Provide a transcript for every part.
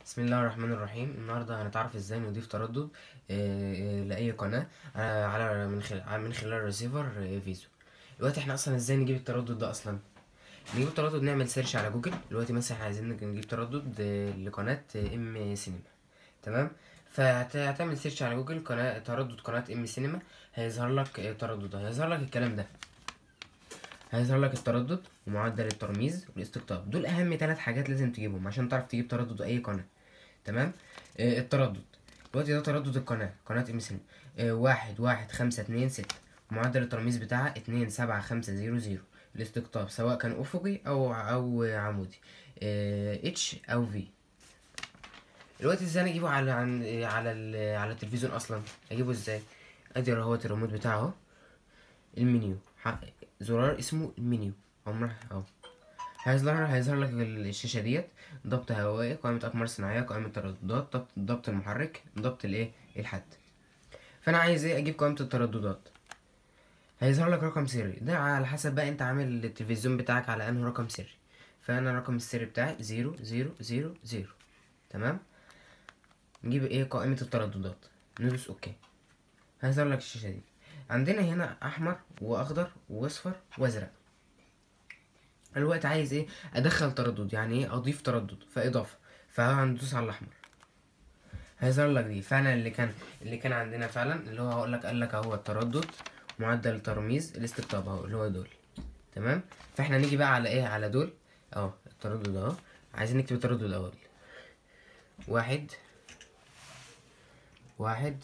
بسم الله الرحمن الرحيم النهارده هنتعرف ازاي نضيف تردد آه، آه، لاي قناه آه، على من خلال من خلال ريسيفر آه، فيزو دلوقتي احنا اصلا ازاي نجيب التردد ده اصلا نجيب التردد نعمل سيرش على جوجل دلوقتي مثلا احنا عايزين نجيب تردد آه، لقناه آه، ام سينما تمام فهتعمل سيرش على جوجل قناه تردد قناه ام سينما هيظهر لك آه، تردد هيظهر لك الكلام ده هيظهر لك التردد ومعدل الترميز والاستقطاب دول اهم ثلاث حاجات لازم تجيبهم عشان تعرف تجيب تردد اي قناه تمام آه التردد دلوقتي ده تردد القناه قناه ام سينما آه واحد واحد خمسة اتنين ستة معدل الترميز بتاعها اتنين سبعة خمسة زيرو زيرو الاستقطاب سواء كان افقي او او عمودي آه اتش او في دلوقتي ازاي نجيبه على عن على ال- على التلفزيون اصلا اجيبه ازاي ادي اهوت الريموت بتاعه اهو المنيو ح- زرار اسمه المنيو اهو اهو هيظهر هيظهر لك الشاشة ديت ضبط هوائي قائمة أقمار صناعية قائمة ترددات ضبط ضبط المحرك ضبط الإيه الحد فأنا عايز إيه أجيب قائمة الترددات هيظهر لك رقم سري ده على حسب بقى أنت عامل التلفزيون بتاعك على أنه رقم سري فأنا الرقم السري بتاعي زيرو زيرو زيرو زيرو تمام نجيب إيه قائمة الترددات ندوس أوكي هيظهر لك الشاشة دي عندنا هنا أحمر وأخضر وأصفر وأزرق انا دلوقتي عايز ايه ادخل تردد يعني ايه اضيف تردد فاضافه فهندوس على الاحمر هيظهر لك دي فعلا اللي كان اللي كان عندنا فعلا اللي هو هقول لك قال لك اهو التردد معدل الترميز الاستقطاب اهو اللي هو دول تمام فاحنا نيجي بقى على ايه على دول اهو التردد اهو عايزين نكتب التردد الاول واحد واحد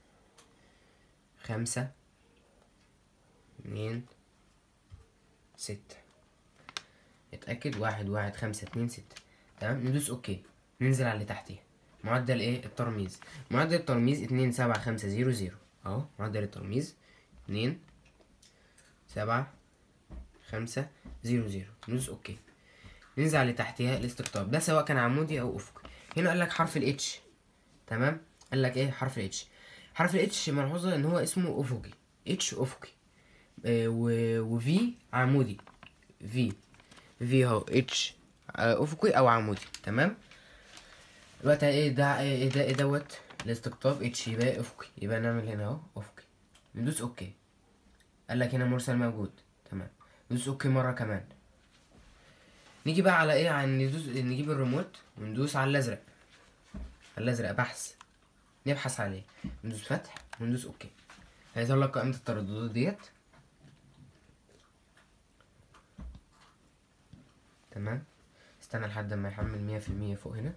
خمسة اتنين ستة اتأكد واحد واحد خمسة اتنين ستة تمام ندوس اوكي ننزل على اللي تحتيها معدل ايه الترميز معدل الترميز اتنين سبعة خمسة زيرو زيرو اهو معدل الترميز اتنين سبعة خمسة زيرو زيرو ندوس اوكي ننزل على اللي تحتيها الاستقطاب ده سواء كان عمودي او افقي هنا قال لك حرف الاتش تمام قال لك ايه حرف الاتش حرف الاتش ملحوظة ان هو اسمه افقي اتش افقي آه و- وفي عمودي في في اهو اتش آه، افقي او عمودي تمام دلوقتي ايه ده ايه ده ايه دوت الاستقطاب اتش يبقى افقي يبقى نعمل هنا اهو افقي ندوس اوكي قال لك هنا مرسل موجود تمام ندوس اوكي مره كمان نيجي بقى على ايه عن ندوس نجيب الريموت وندوس على الازرق على الازرق بحث نبحث عليه ندوس فتح وندوس اوكي هيظهر لك قائمه الترددات ديت تمام استنى لحد ما يحمل مية في المية فوق هنا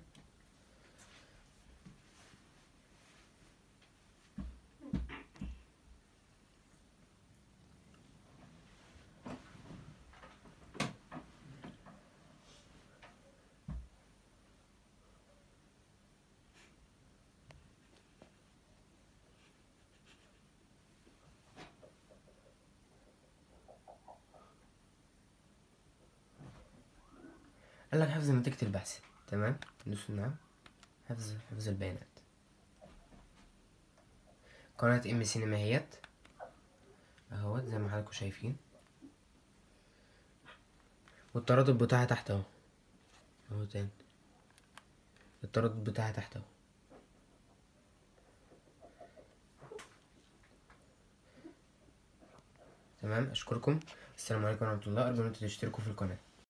قال لك حفظ نتيجة البحث تمام ندوس نعم حفظ حفظ البيانات قناة ام سينما هيت اهوت زي ما حضراتكم شايفين والتردد بتاعها تحت اهو اهو تاني التردد بتاعها تحت اهو تمام اشكركم السلام عليكم ورحمة الله ارجو ان انتوا تشتركوا في القناة